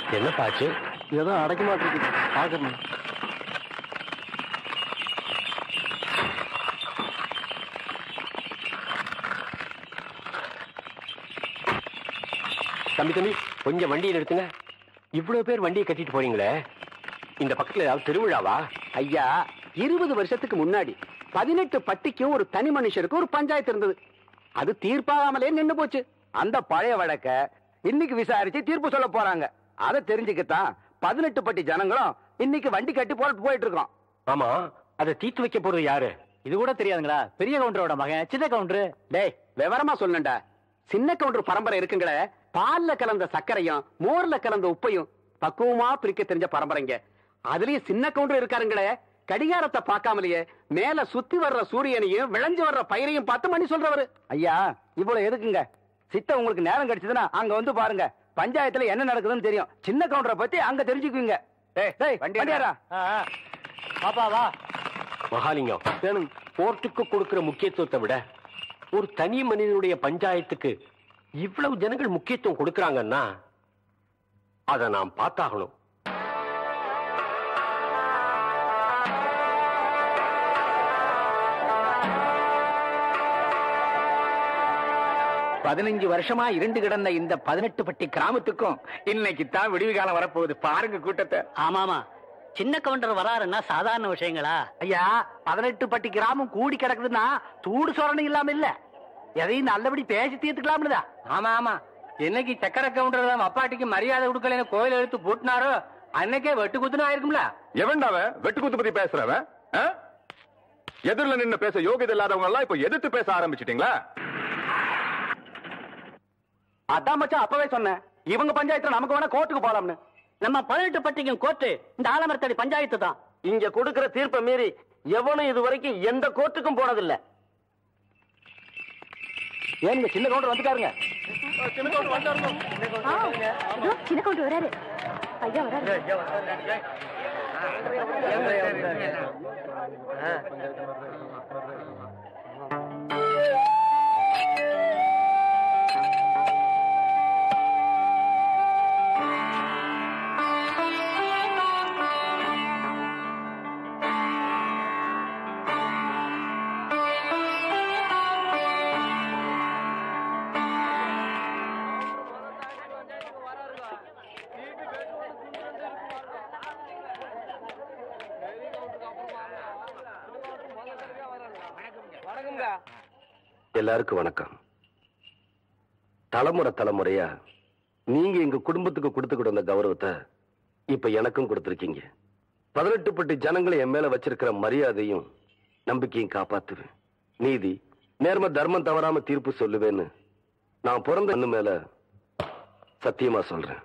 என்ன பாச்சு ஏதோ அடைக்க மாட்டிருக்கு பாக்கணும் தம்பி தம்பி கொஞ்சம் வண்டியை நிறுத்துங்க இவ்வளவு பேர் வண்டியை கட்டிட்டு போறீங்களே இந்த பக்கத்துல ஏதாவது திருவிழாவா ஐயா இருபது வருஷத்துக்கு முன்னாடி பதினெட்டு பட்டிக்கும் ஒரு தனி மனுஷருக்கு ஒரு பஞ்சாயத்து இருந்தது அது தீர்ப்பாகாமலே நின்னு போச்சு அந்த பழைய வழக்க இன்னைக்கு விசாரிச்சு தீர்ப்பு சொல்ல போறாங்க அதை தெரிஞ்சுக்கத்தான் பதினெட்டு பட்டி ஜனங்களும் இன்னைக்கு வண்டி கட்டி போட்டு போயிட்டு இருக்கோம் ஆமா அதை தீர்த்து வைக்க போறது யாரு இது கூட தெரியாதுங்களா பெரிய கவுண்டரோட மகன் சின்ன கவுண்டர் டேய் விவரமா சொல்லணும்டா சின்ன கவுண்டர் பரம்பரை இருக்குங்களே பால்ல கலந்த சர்க்கரையும் மோர்ல கலந்த உப்பையும் பக்குவமா பிரிக்க தெரிஞ்ச பரம்பரைங்க அதுலயும் சின்ன கவுண்டர் இருக்காருங்களே கடிகாரத்தை பார்க்காமலேயே மேல சுத்தி வர்ற சூரியனையும் விளைஞ்சு வர்ற பயிரையும் பார்த்து மணி சொல்றவரு ஐயா இவ்வளவு எதுக்குங்க சித்த உங்களுக்கு நேரம் கிடைச்சதுன்னா அங்க வந்து பாருங்க பஞ்சாயத்துல என்ன நடக்குதுன்னு தெரியும் சின்ன கவுண்டரை பத்தி அங்க தெரிஞ்சுக்குவீங்க வண்டியாரா பாப்பா வா மகாலிங்கம் வேணும் கோர்ட்டுக்கு கொடுக்கிற முக்கியத்துவத்தை விட ஒரு தனி மனிதனுடைய பஞ்சாயத்துக்கு இவ்வளவு ஜனங்கள் முக்கியத்துவம் கொடுக்கறாங்கன்னா அதை நாம் பார்த்தாகணும் பதினஞ்சு வருஷமா இருண்டு கிடந்த இந்த பதினெட்டு பட்டி கிராமத்துக்கும் இன்னைக்கு தான் விடிவு காலம் வரப்போகுது பாருங்க கூட்டத்தை ஆமாமா சின்ன கவுண்டர் வராருன்னா சாதாரண விஷயங்களா ஐயா பதினெட்டு பட்டி கிராமம் கூடி கிடக்குதுன்னா தூடு சொரணை இல்லாம இல்ல எதையும் நல்லபடி பேசி தீர்த்துக்கலாம்னுதா ஆமா ஆமா என்னைக்கு சக்கர கவுண்டர் நம்ம அப்பாட்டிக்கு மரியாதை கொடுக்கலன்னு கோயில் எடுத்து பூட்டினாரோ அன்னைக்கே வெட்டு குத்துனா ஆயிருக்கும்ல எவன்டாவ வெட்டுக்குத்து பத்தி பேசுறவன் ஆ? எதிரில நின்னு பேச யோகியதை இல்லாதவங்க எல்லாம் இப்ப எதிர்த்து பேச ஆரம்பிச்சிட்டீங்களா அதான் மச்சான் அப்பவே சொன்னேன் இவங்க பஞ்சாயத்துல நமக்கு வேணா கோர்ட்டுக்கு போலாம்னு நம்ம பதினெட்டு பட்டிக்கும் கோர்ட்டு இந்த ஆலமரத்தடி பஞ்சாயத்து தான் இங்க கொடுக்கிற தீர்ப்பை மீறி எவனும் இது வரைக்கும் எந்த கோர்ட்டுக்கும் போனதில்ல ஏன் சின்ன கவுண்டர் வந்துட்டாருங்க இதோ சின்ன கவுண்டர் வராரு ஐயா வராரு எல்லாருக்கும் வணக்கம் தலைமுறை தலைமுறையா நீங்க எங்க குடும்பத்துக்கு கொடுத்துக்கிட்டு வந்த கௌரவத்தை இப்ப எனக்கும் கொடுத்திருக்கீங்க பதினெட்டு பட்டி ஜனங்களை என் மேல வச்சிருக்கிற மரியாதையும் நம்பிக்கையும் காப்பாத்துவேன் நீதி நேர்ம தர்மம் தவறாம தீர்ப்பு சொல்லுவேன்னு நான் பிறந்த அண்ணு மேல சத்தியமா சொல்றேன்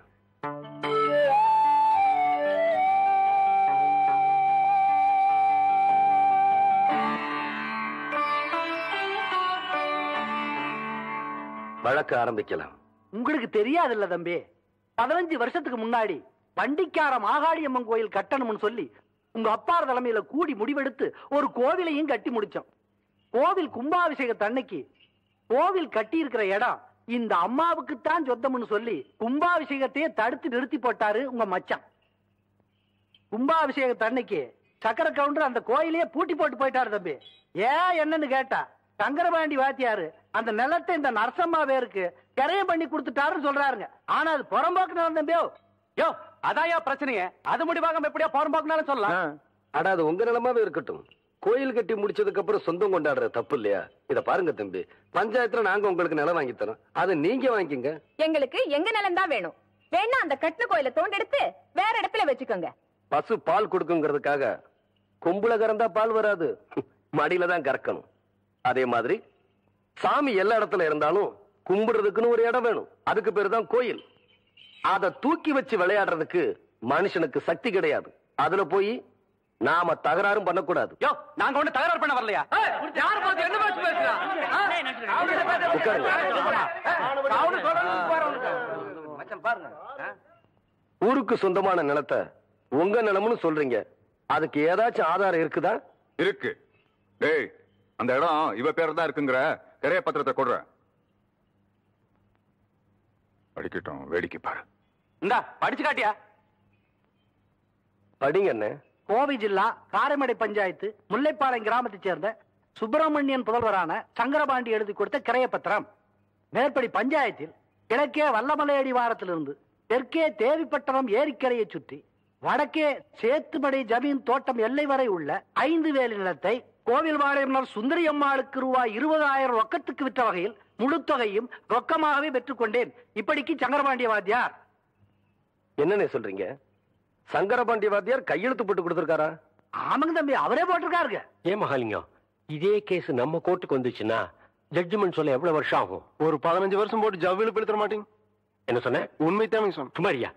வழக்க ஆரம்பிக்கலாம் உங்களுக்கு தெரியாதுல்ல தம்பி பதினஞ்சு வருஷத்துக்கு முன்னாடி வண்டிக்கார மாகாளியம்மன் கோயில் கட்டணும்னு சொல்லி உங்க அப்பார் தலைமையில கூடி முடிவெடுத்து ஒரு கோவிலையும் கட்டி முடிச்சோம் கோவில் கும்பாபிஷேகத்தன்னைக்கு கோவில் கட்டி இருக்கிற இடம் இந்த அம்மாவுக்குத்தான் சொந்தம்னு சொல்லி கும்பாபிஷேகத்தையே தடுத்து நிறுத்தி போட்டாரு உங்க மச்சான் கும்பாபிஷேகத்தன்னைக்கு சக்கர கவுண்டர் அந்த கோயிலையே பூட்டி போட்டு போயிட்டாரு தம்பி ஏன் என்னன்னு கேட்டா சங்கரபாண்டி வாத்தியாரு அந்த நிலத்தை இந்த நரசம்மா பேருக்கு கரையம் பண்ணி கொடுத்துட்டாருன்னு சொல்றாருங்க ஆனா அது புறம்போக்கு நிலம் தம்பியோ யோ அதாயா பிரச்சனையே அது முடிவாக எப்படியா புறம்போக்குனாலும் சொல்லலாம் அட அது உங்க நிலமாவே இருக்கட்டும் கோயில் கட்டி முடிச்சதுக்கு அப்புறம் சொந்தம் கொண்டாடுற தப்பு இல்லையா இத பாருங்க தம்பி பஞ்சாயத்துல நாங்க உங்களுக்கு நிலம் வாங்கி தரோம் அதை நீங்க வாங்கிக்கங்க எங்களுக்கு எங்க நிலம் தான் வேணும் வேணா அந்த கட்டின கோயில தோண்டெடுத்து வேற இடத்துல வச்சுக்கோங்க பசு பால் கொடுக்குங்கிறதுக்காக கொம்புல கறந்தா பால் வராது மடியில தான் கறக்கணும் அதே மாதிரி சாமி எல்லா இடத்துல இருந்தாலும் கும்பிடுறதுக்குன்னு ஒரு இடம் வேணும் அதுக்கு பேரு தான் கோயில் அத தூக்கி வச்சு விளையாடுறதுக்கு மனுஷனுக்கு சக்தி கிடையாது அதுல போய் நாம தகராறும் பண்ணக்கூடாது யோ நாங்க ஒண்ணு தகராறு பண்ண வரலையா யார் பார்த்து என்ன பேச்சு பேசுறா பாருங்க ஊருக்கு சொந்தமான நிலத்தை உங்க நிலம்னு சொல்றீங்க அதுக்கு ஏதாச்சும் ஆதாரம் இருக்குதா இருக்கு டேய் அந்த இடம் இவ பேர் தான் இருக்குங்கிற கிரைய பத்திரத்தை கொடுற அடிக்கட்டும் வேடிக்கை பாரு இந்தா படிச்சு காட்டியா படிங்க அண்ணே கோவை ஜில்லா காரைமடை பஞ்சாயத்து முல்லைப்பாளையம் கிராமத்தைச் சேர்ந்த சுப்பிரமணியன் புதல்வரான சங்கரபாண்டி எழுதி கொடுத்த கிரைய பத்திரம் மேற்படி பஞ்சாயத்தில் கிழக்கே வல்லமலை அடிவாரத்திலிருந்து தெற்கே தேவிப்பட்டணம் ஏரிக்கரையை சுற்றி வடக்கே சேத்துமடை ஜமீன் தோட்டம் எல்லை வரை உள்ள ஐந்து வேலி நிலத்தை கோவில் வாழையம்னர் சுந்தரி அம்மாளுக்கு ரூபாய் இருபதாயிரம் ரொக்கத்துக்கு விற்ற வகையில் முழு தொகையும் ரொக்கமாகவே பெற்றுக்கொண்டேன் இப்படிக்கு சங்கரபாண்டிய வாத்தியார் என்னண்ணே சொல்றீங்க சங்கரபாண்டி வாத்தியார் கையெழுத்து போட்டு கொடுத்திருக்காரா ஆமாங்க தம்பி அவரே போட்டிருக்காருங்க ஏன் மகாலிங்கம் இதே கேஸ் நம்ம கோர்ட்டுக்கு வந்துச்சுன்னா ஜட்ஜ்மெண்ட் சொல்ல எவ்வளவு வருஷம் ஆகும் ஒரு பதினஞ்சு வருஷம் போட்டு ஜவ்வில படுத்துற மாட்டீங்க என்ன சொன்ன உண்மை தான் சொன்ன சுமாரியா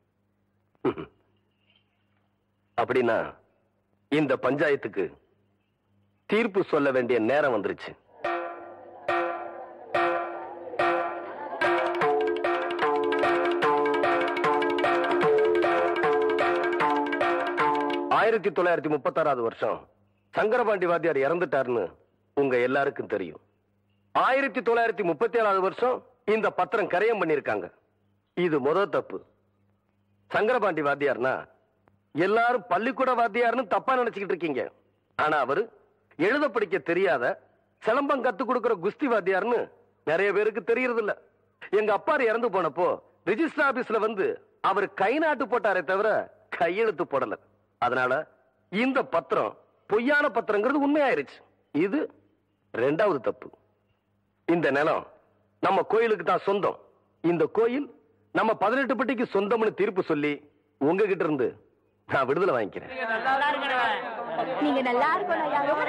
அப்படின்னா இந்த பஞ்சாயத்துக்கு தீர்ப்பு சொல்ல வேண்டிய நேரம் வந்துருச்சு ஆயிரத்தி தொள்ளாயிரத்தி முப்பத்தாறாவது வருஷம் சங்கரபாண்டி வாத்தியார் இறந்துட்டாருன்னு உங்க எல்லாருக்கும் தெரியும் ஆயிரத்தி தொள்ளாயிரத்தி முப்பத்தி ஏழாவது வருஷம் இந்த பத்திரம் கரையம் பண்ணிருக்காங்க இது முத தப்பு சங்கரபாண்டி வாத்தியார்னா எல்லாரும் பள்ளிக்கூட வாத்தியார்னு தப்பா நினைச்சுக்கிட்டு இருக்கீங்க ஆனா அவரு எழுத படிக்க தெரியாத சிலம்பம் கத்து கொடுக்கிற குஸ்தி வாத்தியார்னு நிறைய பேருக்கு தெரியறது இல்ல எங்க அப்பா இறந்து போனப்போ ரிஜிஸ்டர் ஆபீஸ்ல வந்து அவர் கை நாட்டு போட்டாரே தவிர கையெழுத்து போடல அதனால இந்த பத்திரம் பொய்யான பத்திரங்கிறது உண்மையாயிருச்சு இது ரெண்டாவது தப்பு இந்த நிலம் நம்ம கோயிலுக்கு தான் சொந்தம் இந்த கோயில் நம்ம பதினெட்டு பட்டிக்கு சொந்தம்னு தீர்ப்பு சொல்லி உங்ககிட்ட இருந்து நான் விடுதலை வாங்கிக்கிறேன் நீங்க நல்லா இருக்கணும் ஐயா. ரொம்ப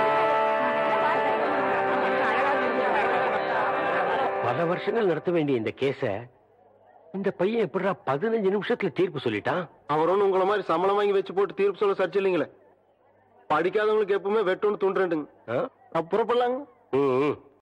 நல்லா பல வருஷங்கள் நடத்த வேண்டிய இந்த கேஸ இந்த பையன் எப்படிடா பதினஞ்சு நிமிஷத்துல தீர்ப்பு சொல்லிட்டான் அவர் ஒண்ணு உங்களை மாதிரி சம்பளம் வாங்கி வச்சு போட்டு தீர்ப்பு சொல்ல சர்ச்சை இல்லைங்களே படிக்காதவங்களுக்கு எப்பவுமே வெட்டொன்னு துண்டுறேன்ட்டுங்க ஆ? அப்புறப்படலாங்க ம், ம்.